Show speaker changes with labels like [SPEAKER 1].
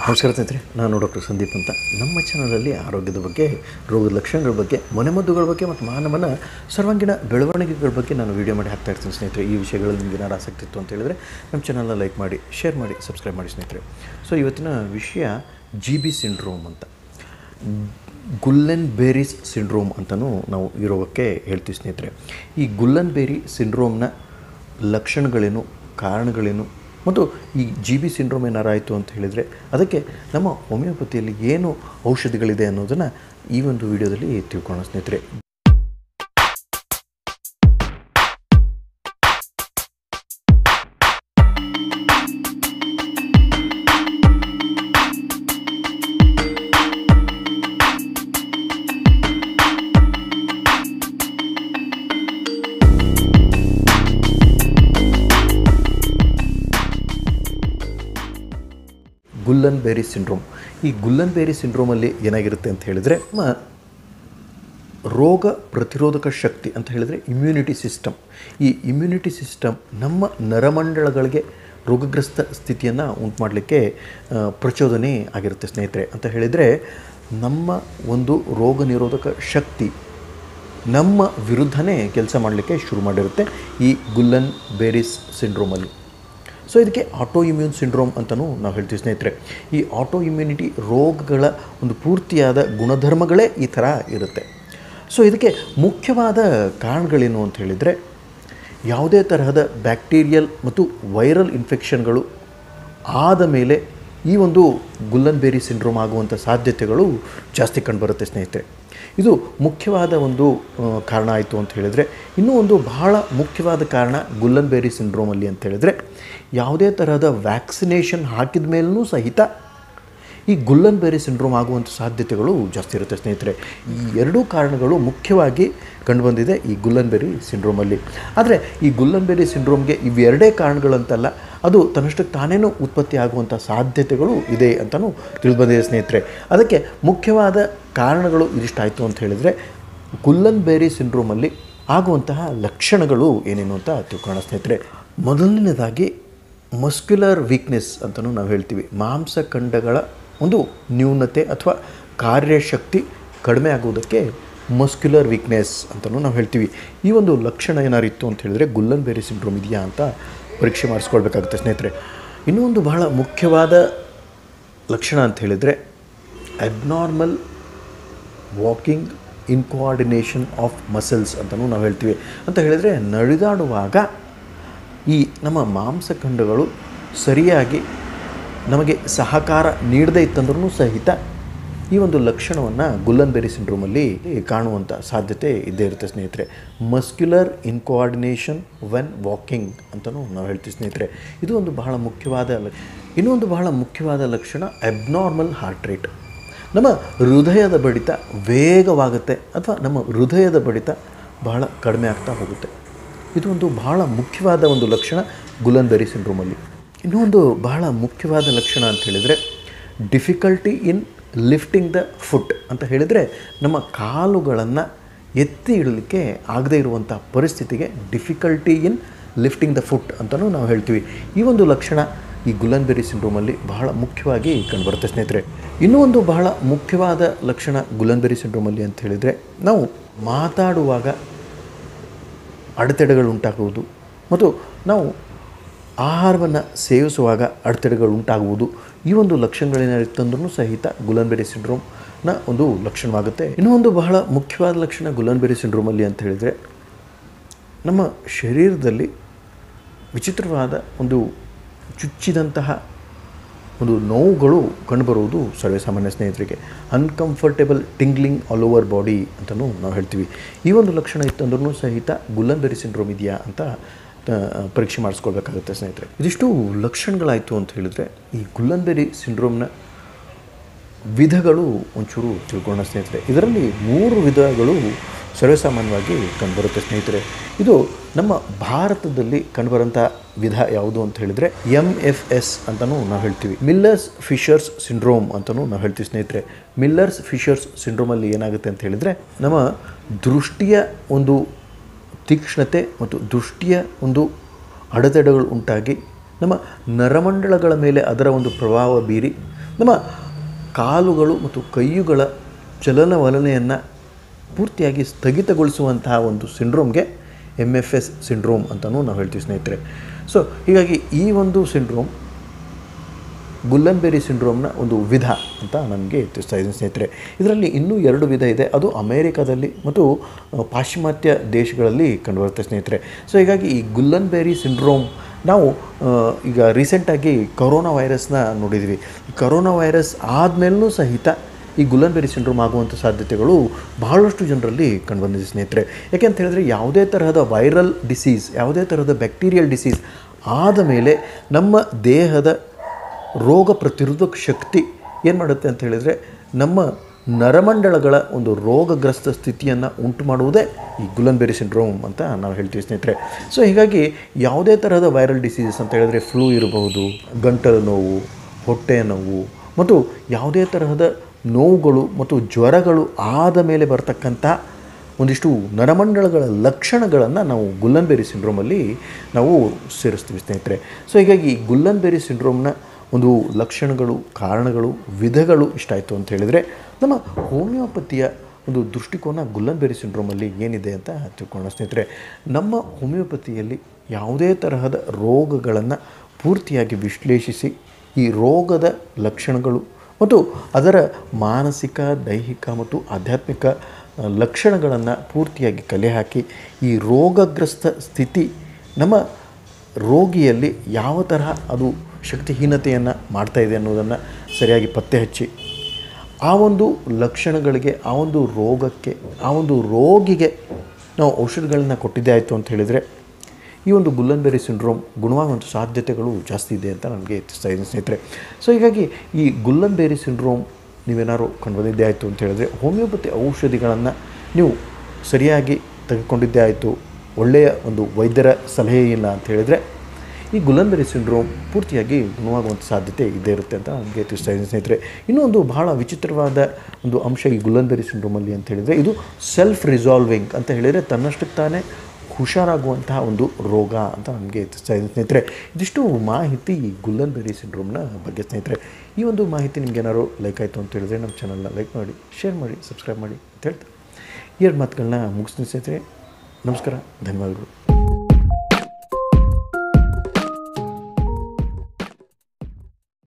[SPEAKER 1] ನಮಸ್ಕಾರ ಸ್ನೇಹಿತರೆ ನಾನು ಡಾಕ್ಟರ್ ಸಂದೀಪ್ ಅಂತ ನಮ್ಮ ಚಾನಲಲ್ಲಿ ಆರೋಗ್ಯದ ಬಗ್ಗೆ ರೋಗದ ಲಕ್ಷಣಗಳ ಬಗ್ಗೆ ಮನೆಮದ್ದುಗಳ ಬಗ್ಗೆ ಮತ್ತು ಮಾನವನ ಸರ್ವಾಂಗೀಣ ಬೆಳವಣಿಗೆಗಳ ಬಗ್ಗೆ ನಾನು ವೀಡಿಯೋ ಮಾಡಿ ಹಾಕ್ತಾ ಇರ್ತೀನಿ ಸ್ನೇಹಿತರೆ ಈ ವಿಷಯಗಳಲ್ಲಿ ನಿಮಗೆ ಏನಾರು ಆಸಕ್ತಿ ಇತ್ತು ಅಂತ ಹೇಳಿದ್ರೆ ನಮ್ಮ ಚಾನಲ್ನ ಲೈಕ್ ಮಾಡಿ ಶೇರ್ ಮಾಡಿ ಸಬ್ಸ್ಕ್ರೈಬ್ ಮಾಡಿ ಸ್ನೇಹಿತರೆ ಸೊ ಇವತ್ತಿನ ವಿಷಯ ಜಿ ಬಿ ಸಿಂಡ್ರೋಮ್ ಅಂತ ಗುಲ್ಲೆನ್ ಬೇರೀಸ್ ಸಿಂಡ್ರೋಮ್ ಅಂತಲೂ ನಾವು ಈ ರೋಗಕ್ಕೆ ಹೇಳ್ತೀವಿ ಸ್ನೇಹಿತರೆ ಈ ಗುಲ್ಲನ್ ಬೇರಿ ಸಿಂಡ್ರೋಮ್ನ ಲಕ್ಷಣಗಳೇನು ಕಾರಣಗಳೇನು ಮತ್ತು ಈ ಜಿ ಬಿ ಸಿಂಡ್ರೋಮ್ ಏನಾರು ಆಯಿತು ಅಂತ ಹೇಳಿದರೆ ಅದಕ್ಕೆ ನಮ್ಮ ಹೋಮಿಯೋಪತಿಯಲ್ಲಿ ಏನು ಔಷಧಿಗಳಿದೆ ಅನ್ನೋದನ್ನು ಈ ಒಂದು ವಿಡಿಯೋದಲ್ಲಿ ತಿಳ್ಕೊಳ್ಳೋಣ ಸ್ನೇಹಿತರೆ ಗುಲ್ಲನ್ ಬೇರಿ ಸಿಂಡ್ರೋಮ್ ಈ ಗುಲ್ಲನ್ ಬೇರಿ ಸಿಂಡ್ರೋಮಲ್ಲಿ ಏನಾಗಿರುತ್ತೆ ಅಂತ ಹೇಳಿದರೆ ನಮ್ಮ ರೋಗ ಪ್ರತಿರೋಧಕ ಶಕ್ತಿ ಅಂತ ಹೇಳಿದರೆ ಇಮ್ಯುನಿಟಿ ಸಿಸ್ಟಮ್ ಈ ಇಮ್ಯುನಿಟಿ ಸಿಸ್ಟಮ್ ನಮ್ಮ ನರಮಂಡಲಗಳಿಗೆ ರೋಗಗ್ರಸ್ತ ಸ್ಥಿತಿಯನ್ನು ಉಂಟು ಮಾಡಲಿಕ್ಕೆ ಪ್ರಚೋದನೆ ಆಗಿರುತ್ತೆ ಸ್ನೇಹಿತರೆ ಅಂತ ಹೇಳಿದರೆ ನಮ್ಮ ಒಂದು ರೋಗ ನಿರೋಧಕ ಶಕ್ತಿ ನಮ್ಮ ವಿರುದ್ಧನೇ ಕೆಲಸ ಮಾಡಲಿಕ್ಕೆ ಶುರು ಮಾಡಿರುತ್ತೆ ಈ ಗುಲ್ಲನ್ ಬೇರಿಸ್ ಸಿಂಡ್ರೋಮಲ್ಲಿ ಸೊ ಇದಕ್ಕೆ ಆಟೋ ಇಮ್ಯೂನ್ ಸಿಂಡ್ರೋಮ್ ಅಂತಲೂ ನಾವು ಹೇಳ್ತೀವಿ ಸ್ನೇಹಿತರೆ ಈ ಆಟೋ ಇಮ್ಯುನಿಟಿ ರೋಗಗಳ ಒಂದು ಪೂರ್ತಿಯಾದ ಗುಣಧರ್ಮಗಳೇ ಈ ಥರ ಇರುತ್ತೆ ಸೊ ಇದಕ್ಕೆ ಮುಖ್ಯವಾದ ಕಾರಣಗಳೇನು ಅಂತ ಹೇಳಿದರೆ ಯಾವುದೇ ತರಹದ ಬ್ಯಾಕ್ಟೀರಿಯಲ್ ಮತ್ತು ವೈರಲ್ ಇನ್ಫೆಕ್ಷನ್ಗಳು ಆದ ಮೇಲೆ ಈ ಒಂದು ಗುಲ್ಲನ್ ಬೇರಿ ಸಿಂಡ್ರೋಮ್ ಆಗುವಂಥ ಸಾಧ್ಯತೆಗಳು ಜಾಸ್ತಿ ಕಂಡುಬರುತ್ತೆ ಸ್ನೇಹಿತರೆ ಇದು ಮುಖ್ಯವಾದ ಒಂದು ಆ, ಕಾರಣ ಆಯಿತು ಅಂತ ಹೇಳಿದರೆ ಇನ್ನೂ ಒಂದು ಬಹಳ ಮುಖ್ಯವಾದ ಕಾರಣ ಗುಲ್ಲನ್ ಬೇರಿ ಸಿಂಡ್ರೋಮಲ್ಲಿ ಅಂತ ಹೇಳಿದರೆ ಯಾವುದೇ ತರಹದ ವ್ಯಾಕ್ಸಿನೇಷನ್ ಹಾಕಿದ ಮೇಲೂ ಸಹಿತ ಈ ಗುಲ್ಲನ್ ಬೇರಿ ಸಿಂಡ್ರೋಮ್ ಆಗುವಂಥ ಸಾಧ್ಯತೆಗಳು ಜಾಸ್ತಿ ಇರುತ್ತೆ ಸ್ನೇಹಿತರೆ ಈ ಎರಡೂ ಕಾರಣಗಳು ಮುಖ್ಯವಾಗಿ ಕಂಡುಬಂದಿದೆ ಈ ಗುಲ್ಲನ್ ಬೇರಿ ಸಿಂಡ್ರೋಮಲ್ಲಿ ಆದರೆ ಈ ಗುಲ್ಲನ್ ಬೇರಿ ಸಿಂಡ್ರೋಮ್ಗೆ ಇವೆರಡೇ ಕಾರಣಗಳಂತಲ್ಲ ಅದು ತನ್ನಷ್ಟಕ್ಕೆ ತಾನೇನು ಉತ್ಪತ್ತಿ ಆಗುವಂಥ ಸಾಧ್ಯತೆಗಳು ಇದೆ ಅಂತಲೂ ತಿಳಿದುಬಂದಿದೆ ಸ್ನೇಹಿತರೆ ಅದಕ್ಕೆ ಮುಖ್ಯವಾದ ಕಾರಣಗಳು ಇದಿಷ್ಟಾಯಿತು ಅಂತ ಹೇಳಿದರೆ ಗುಲ್ಲನ್ ಬೇರಿ ಸಿಂಡ್ರೋಮಲ್ಲಿ ಆಗುವಂತಹ ಲಕ್ಷಣಗಳು ಏನೇನು ಅಂತ ತಿಳ್ಕೊಳ್ಳೋಣ ಸ್ನೇಹಿತರೆ ಮೊದಲನೇದಾಗಿ ಮಸ್ಕ್ಯುಲರ್ ವೀಕ್ನೆಸ್ ಅಂತಲೂ ನಾವು ಹೇಳ್ತೀವಿ ಮಾಂಸಖಂಡಗಳ ಒಂದು ನ್ಯೂನತೆ ಅಥವಾ ಕಾರ್ಯಶಕ್ತಿ ಕಡಿಮೆ ಆಗುವುದಕ್ಕೆ ಮಸ್ಕ್ಯುಲರ್ ವೀಕ್ನೆಸ್ ಅಂತಲೂ ನಾವು ಹೇಳ್ತೀವಿ ಈ ಒಂದು ಲಕ್ಷಣ ಏನಾರು ಇತ್ತು ಅಂತ ಹೇಳಿದ್ರೆ ಗುಲ್ಲನ್ ಬೇರಿ ಸಿಂಡ್ರೋಮ್ ಇದೆಯಾ ಅಂತ ಪರೀಕ್ಷೆ ಮಾಡಿಸ್ಕೊಳ್ಬೇಕಾಗುತ್ತೆ ಸ್ನೇಹಿತರೆ ಇನ್ನೂ ಒಂದು ಬಹಳ ಮುಖ್ಯವಾದ ಲಕ್ಷಣ ಅಂತ ಹೇಳಿದರೆ abnormal walking incoordination of muscles ಅಂತಲೂ ನಾವು ಹೇಳ್ತೀವಿ ಅಂತ ಹೇಳಿದರೆ ನಡೆದಾಡುವಾಗ ಈ ನಮ್ಮ ಮಾಂಸಖಂಡಗಳು ಸರಿಯಾಗಿ ನಮಗೆ ಸಹಕಾರ ನೀಡದೇ ಇತ್ತಂದ್ರೂ ಸಹಿತ ಈ ಒಂದು ಲಕ್ಷಣವನ್ನು ಗುಲ್ಲನ್ ಬೇರಿ ಸಿಂಡ್ರೋಮಲ್ಲಿ ಕಾಣುವಂಥ ಸಾಧ್ಯತೆ ಇದ್ದೇ ಇರುತ್ತೆ ಸ್ನೇಹಿತರೆ ಮಸ್ಕ್ಯುಲರ್ ಇನ್ಕೋಆರ್ಡಿನೇಷನ್ ವೆನ್ ವಾಕಿಂಗ್ ಅಂತಲೂ ನಾವು ಹೇಳ್ತೀವಿ ಸ್ನೇಹಿತರೆ ಇದು ಒಂದು ಬಹಳ ಮುಖ್ಯವಾದ ಲ- ಇನ್ನೊಂದು ಬಹಳ ಮುಖ್ಯವಾದ ಲಕ್ಷಣ ಅಬ್ನಾರ್ಮಲ್ ಹಾರ್ಟ್ ರೇಟ್ ನಮ್ಮ ಹೃದಯದ ಬಡಿತ ವೇಗವಾಗುತ್ತೆ ಅಥವಾ ನಮ್ಮ ಹೃದಯದ ಬಡಿತ ಬಹಳ ಕಡಿಮೆ ಆಗ್ತಾ ಹೋಗುತ್ತೆ ಇದು ಒಂದು ಬಹಳ ಮುಖ್ಯವಾದ ಒಂದು ಲಕ್ಷಣ ಗುಲನ್ ಬೆರಿ ಸಿಂಡ್ರೋಮಲ್ಲಿ ಇನ್ನೊಂದು ಬಹಳ ಮುಖ್ಯವಾದ ಲಕ್ಷಣ ಅಂತ ಹೇಳಿದರೆ difficulty in lifting the foot ಅಂತ ಹೇಳಿದರೆ ನಮ್ಮ ಕಾಲುಗಳನ್ನು ಎತ್ತಿ ಇಡಲಿಕ್ಕೆ ಆಗದೇ ಇರುವಂಥ ಪರಿಸ್ಥಿತಿಗೆ difficulty in lifting the foot ಅಂತಲೂ ನಾವು ಹೇಳ್ತೀವಿ ಈ ಒಂದು ಲಕ್ಷಣ ಈ ಗುಲನ್ಬೆರಿ ಸಿಂಡ್ರೋಮಲ್ಲಿ ಬಹಳ ಮುಖ್ಯವಾಗಿ ಕಂಡುಬರುತ್ತೆ ಸ್ನೇಹಿತರೆ ಇನ್ನೂ ಒಂದು ಬಹಳ ಮುಖ್ಯವಾದ ಲಕ್ಷಣ ಗುಲನ್ಬೆರಿ ಸಿಂಡ್ರೋಮಲ್ಲಿ ಅಂತ ಹೇಳಿದರೆ ನಾವು ಮಾತಾಡುವಾಗ ಅಡೆತಡೆಗಳು ಉಂಟಾಗುವುದು ಮತ್ತು ನಾವು ಆಹಾರವನ್ನು ಸೇವಿಸುವಾಗ ಅಡೆತಡೆಗಳು ಉಂಟಾಗುವುದು ಈ ಒಂದು ಲಕ್ಷಣಗಳೇನಾಗಿತ್ತಂದ್ರೂ ಸಹಿತ ಗುಲನ್ಬೆರಿ ಸಿಂಡ್ರೋಮ್ನ ಒಂದು ಲಕ್ಷಣವಾಗುತ್ತೆ ಇನ್ನೂ ಒಂದು ಬಹಳ ಮುಖ್ಯವಾದ ಲಕ್ಷಣ ಗುಲನ್ಬೆರಿ ಸಿಂಡ್ರೋಮಲ್ಲಿ ಅಂತ ಹೇಳಿದರೆ ನಮ್ಮ ಶರೀರದಲ್ಲಿ ವಿಚಿತ್ರವಾದ ಒಂದು ಚುಚ್ಚಿದಂತಹ ಒಂದು ನೋವುಗಳು ಕಂಡುಬರುವುದು ಸರ್ವೇಸಾಮಾನ್ಯ ಸ್ನೇಹಿತರಿಗೆ uncomfortable tingling all over body ಅಂತಲೂ ನಾವು ಹೇಳ್ತೀವಿ ಈ ಒಂದು ಲಕ್ಷಣ ಇತ್ತಂದ್ರೂ ಸಹಿತ ಗುಲ್ಲನ್ಬೆರಿ ಸಿಂಡ್ರೋಮ್ ಇದೆಯಾ ಅಂತ ಆ, ಪರೀಕ್ಷೆ ಮಾಡಿಸ್ಕೊಳ್ಬೇಕಾಗುತ್ತೆ ಸ್ನೇಹಿತರೆ ಇದಿಷ್ಟು ಲಕ್ಷಣಗಳಾಯಿತು ಅಂತ ಹೇಳಿದರೆ ಈ ಗುಲ್ಲನ್ಬೆರಿ ಸಿಂಡ್ರೋಮ್ನ ವಿಧಗಳು ಒಂಚೂರು ತಿಳ್ಕೊಳ್ಳೋಣ ಸ್ನೇಹಿತರೆ ಇದರಲ್ಲಿ ಮೂರು ವಿಧಗಳು ಸರ್ವೇಸಾಮಾನ್ಯವಾಗಿ ಕಂಡುಬರುತ್ತೆ ಸ್ನೇಹಿತರೆ ಇದು ನಮ್ಮ ಭಾರತದಲ್ಲಿ ಕಂಡುಬರೋಂಥ ವಿಧ ಯಾವುದು ಅಂತ ಹೇಳಿದರೆ ಎಮ್ ಎಫ್ ಎಸ್ ಅಂತಲೂ ನಾವು ಹೇಳ್ತೀವಿ ಮಿಲ್ಲರ್ಸ್ ಫಿಶರ್ಸ್ ಸಿಂಡ್ರೋಮ್ ಅಂತಲೂ ನಾವು ಹೇಳ್ತೀವಿ ಸ್ನೇಹಿತರೆ ಮಿಲ್ಲರ್ಸ್ ಫಿಶರ್ಸ್ ಸಿಂಡ್ರೋಮಲ್ಲಿ ಏನಾಗುತ್ತೆ ಅಂತ ಹೇಳಿದರೆ ನಮ್ಮ ದೃಷ್ಟಿಯ ಒಂದು ತೀಕ್ಷ್ಣತೆ ಮತ್ತು ದೃಷ್ಟಿಯ ಒಂದು ಅಡೆತಡೆಗಳು ಉಂಟಾಗಿ ನಮ್ಮ ನರಮಂಡಲಗಳ ಮೇಲೆ ಅದರ ಒಂದು ಪ್ರಭಾವ ಬೀರಿ ನಮ್ಮ ಕಾಲುಗಳು ಮತ್ತು ಕೈಯುಗಳ ಚಲನವಲನೆಯನ್ನು ಪೂರ್ತಿಯಾಗಿ ಸ್ಥಗಿತಗೊಳಿಸುವಂತಹ ಒಂದು ಸಿಂಡ್ರೋಮ್ಗೆ ಎಮ್ ಎಫ್ ಎಸ್ ಸಿಂಡ್ರೋಮ್ ಅಂತಲೂ ನಾವು ಹೇಳ್ತೀವಿ ಸ್ನೇಹಿತರೆ ಸೊ ಹೀಗಾಗಿ ಈ ಒಂದು ಸಿಂಡ್ರೋಮ್ ಗುಲ್ಲನ್ಬೆರಿ ಸಿಂಡ್ರೋಮ್ನ ಒಂದು ವಿಧ ಅಂತ ನನಗೆ ತಿಳಿಸ್ತಾ ಇದ್ದೀನಿ ಸ್ನೇಹಿತರೆ ಇದರಲ್ಲಿ ಇನ್ನೂ ಎರಡು ವಿಧ ಇದೆ ಅದು ಅಮೇರಿಕಾದಲ್ಲಿ ಮತ್ತು ಆ, ಪಾಶ್ಚಿಮಾತ್ಯ ದೇಶಗಳಲ್ಲಿ ಕಂಡುಬರುತ್ತೆ ಸ್ನೇಹಿತರೆ ಸೊ ಹೀಗಾಗಿ ಈ ಗುಲ್ಲನ್ಬೆರಿ ಸಿಂಡ್ರೋಮ್ ನಾವು ಆ, ಈಗ ರೀಸೆಂಟಾಗಿ ಕೊರೋನಾ ವೈರಸ್ನ ನೋಡಿದ್ವಿ ಈ ಕೊರೋನಾ ವೈರಸ್ ಆದಮೇಲೂ ಸಹಿತ ಈ ಗುಲ್ಲನ್ಬೆರಿ ಸಿಂಡ್ರೋಮ್ ಆಗುವಂಥ ಸಾಧ್ಯತೆಗಳು ಬಹಳಷ್ಟು ಜನರಲ್ಲಿ ಕಂಡುಬಂದಿದೆ ಸ್ನೇಹಿತರೆ ಯಾಕೆಂತ ಹೇಳಿದ್ರೆ ಯಾವುದೇ ತರಹದ ವೈರಲ್ ಡಿಸೀಸ್ ಯಾವುದೇ ತರಹದ ಬ್ಯಾಕ್ಟೀರಿಯಲ್ ಡಿಸೀಸ್ ಆದ ಮೇಲೆ ನಮ್ಮ ದೇಹದ ರೋಗ ಪ್ರತಿರೋಧಕ ಶಕ್ತಿ ಏನು ಮಾಡುತ್ತೆ ಅಂತ ಹೇಳಿದರೆ ನಮ್ಮ ನರಮಂಡಲಗಳ ಒಂದು ರೋಗಗ್ರಸ್ತ ಸ್ಥಿತಿಯನ್ನು ಉಂಟು ಮಾಡುವುದೇ ಈ ಗುಲನ್ಬೆರಿ ಸಿಂಡ್ರೋಮ್ ಅಂತ ನಾವು ಹೇಳ್ತೀವಿ ಸ್ನೇಹಿತರೆ ಸೊ ಹೀಗಾಗಿ ಯಾವುದೇ ತರಹದ ವೈರಲ್ ಡಿಸೀಸಸ್ ಅಂತ ಹೇಳಿದ್ರೆ ಫ್ಲೂ ಇರಬಹುದು ಗಂಟಲು ನೋವು ಹೊಟ್ಟೆ ನೋವು ಮತ್ತು ಯಾವುದೇ ತರಹದ ನೋವುಗಳು ಮತ್ತು ಜ್ವರಗಳು ಆದ ಮೇಲೆ ಬರ್ತಕ್ಕಂಥ ಒಂದಿಷ್ಟು ನರಮಂಡಲಗಳ ಲಕ್ಷಣಗಳನ್ನು ನಾವು ಗುಲ್ಲನ್ಬೆರಿ ಸಿಂಡ್ರೋಮಲ್ಲಿ ನಾವು ಸೇರಿಸ್ತೀವಿ ಸ್ನೇಹಿತರೆ ಸೊ ಹೀಗಾಗಿ ಈ ಗುಲ್ಲನ್ಬೆರಿ ಸಿಂಡ್ರೋಮ್ನ ಒಂದು ಲಕ್ಷಣಗಳು ಕಾರಣಗಳು ವಿಧಗಳು ಇಷ್ಟಾಯಿತು ಅಂತ ಹೇಳಿದರೆ ನಮ್ಮ ಹೋಮಿಯೋಪತಿಯ ಒಂದು ದೃಷ್ಟಿಕೋನ ಗುಲ್ಲನ್ಬೆರಿ ಸಿಂಡ್ರೋಮಲ್ಲಿ ಏನಿದೆ ಅಂತ ತಿಳ್ಕೊಳ್ಳೋಣ ಸ್ನೇಹಿತರೆ ನಮ್ಮ ಹೋಮಿಯೋಪತಿಯಲ್ಲಿ ಯಾವುದೇ ತರಹದ ರೋಗಗಳನ್ನು ಪೂರ್ತಿಯಾಗಿ ವಿಶ್ಲೇಷಿಸಿ ಈ ರೋಗದ ಲಕ್ಷಣಗಳು ಮತ್ತು ಅದರ ಮಾನಸಿಕ ದೈಹಿಕ ಮತ್ತು ಆಧ್ಯಾತ್ಮಿಕ ಲಕ್ಷಣಗಳನ್ನು ಪೂರ್ತಿಯಾಗಿ ಕಲೆ ಹಾಕಿ ಈ ರೋಗಗ್ರಸ್ತ ಸ್ಥಿತಿ ನಮ್ಮ ರೋಗಿಯಲ್ಲಿ ಯಾವ ತರಹ ಅದು ಶಕ್ತಿಹೀನತೆಯನ್ನು ಮಾಡ್ತಾ ಇದೆ ಅನ್ನೋದನ್ನು ಸರಿಯಾಗಿ ಪತ್ತೆ ಹಚ್ಚಿ ಆ ಒಂದು ಲಕ್ಷಣಗಳಿಗೆ ಆ ಒಂದು ರೋಗಕ್ಕೆ ಆ ಒಂದು ರೋಗಿಗೆ ನಾವು ಔಷಧಿಗಳನ್ನ ಕೊಟ್ಟಿದ್ದೇ ಆಯಿತು ಅಂತ ಹೇಳಿದರೆ ಈ ಒಂದು ಗುಲ್ಲನ್ಬೆರಿ ಸಿಂಡ್ರೋಮ್ ಗುಣವಾಗುವಂಥ ಸಾಧ್ಯತೆಗಳು ಜಾಸ್ತಿ ಇದೆ ಅಂತ ನನಗೆ ತಿಳಿಸ್ತಾ ಇದ್ದೀನಿ ಸ್ನೇಹಿತರೆ ಸೊ ಹೀಗಾಗಿ ಈ ಗುಲ್ಲನ್ಬೆರಿ ಸಿಂಡ್ರೋಮ್ ನೀವೇನಾದ್ರು ಕಂಡುಬಂದಿದ್ದೇ ಆಯಿತು ಅಂತ ಹೇಳಿದ್ರೆ ಹೋಮಿಯೋಪತಿ ಔಷಧಿಗಳನ್ನು ನೀವು ಸರಿಯಾಗಿ ತೆಗೆದುಕೊಂಡಿದ್ದೇ ಆಯಿತು ಒಳ್ಳೆಯ ಒಂದು ವೈದ್ಯರ ಸಲಹೆ ಇಲ್ಲ ಅಂತ ಹೇಳಿದರೆ ಈ ಗುಲನ್ಬೆರಿ ಸಿಂಡ್ರೋಮ್ ಪೂರ್ತಿಯಾಗಿ ಗುಣವಾಗುವಂಥ ಸಾಧ್ಯತೆ ಇದ್ದೇ ಇರುತ್ತೆ ಅಂತ ನನಗೆ ತಿಳಿಸ್ತಾ ಇದ್ದೀನಿ ಸ್ನೇಹಿತರೆ ಇನ್ನೂ ಒಂದು ಬಹಳ ವಿಚಿತ್ರವಾದ ಒಂದು ಅಂಶ ಈ ಗುಲನ್ಬೆರಿ ಸಿಂಡ್ರೋಮಲ್ಲಿ ಅಂತ ಹೇಳಿದರೆ ಇದು ಸೆಲ್ಫ್ ರಿಸಾಲ್ವಿಂಗ್ ಅಂತ ಹೇಳಿದರೆ ತನ್ನಷ್ಟಕ್ಕೆ ತಾನೇ ಹುಷಾರಾಗುವಂತಹ ಒಂದು ರೋಗ ಅಂತ ನನಗೆ ತಿಳಿಸ್ತಾ ಇದ್ದೀನಿ ಸ್ನೇಹಿತರೆ ಇದಿಷ್ಟು ಮಾಹಿತಿ ಈ ಗುಲ್ಲನ್ಬೆರಿ ಸಿಂಡ್ರೋಮ್ನ ಬಗ್ಗೆ ಸ್ನೇಹಿತರೆ ಈ ಒಂದು ಮಾಹಿತಿ ನಿಮ್ಗೆ ಏನಾದ್ರು ಲೈಕ್ ಆಯಿತು ಅಂತ ಹೇಳಿದ್ರೆ ನಮ್ಮ ಚಾನಲ್ನ ಲೈಕ್ ಮಾಡಿ ಶೇರ್ ಮಾಡಿ ಸಬ್ಸ್ಕ್ರೈಬ್ ಮಾಡಿ ಅಂತ ಹೇಳ್ತಾ ಎರಡು ಮಾತುಗಳನ್ನ ಮುಗಿಸ್ತೀನಿ ಸ್ನೇಹಿತರೆ ನಮಸ್ಕಾರ ಧನ್ಯವಾದಗಳು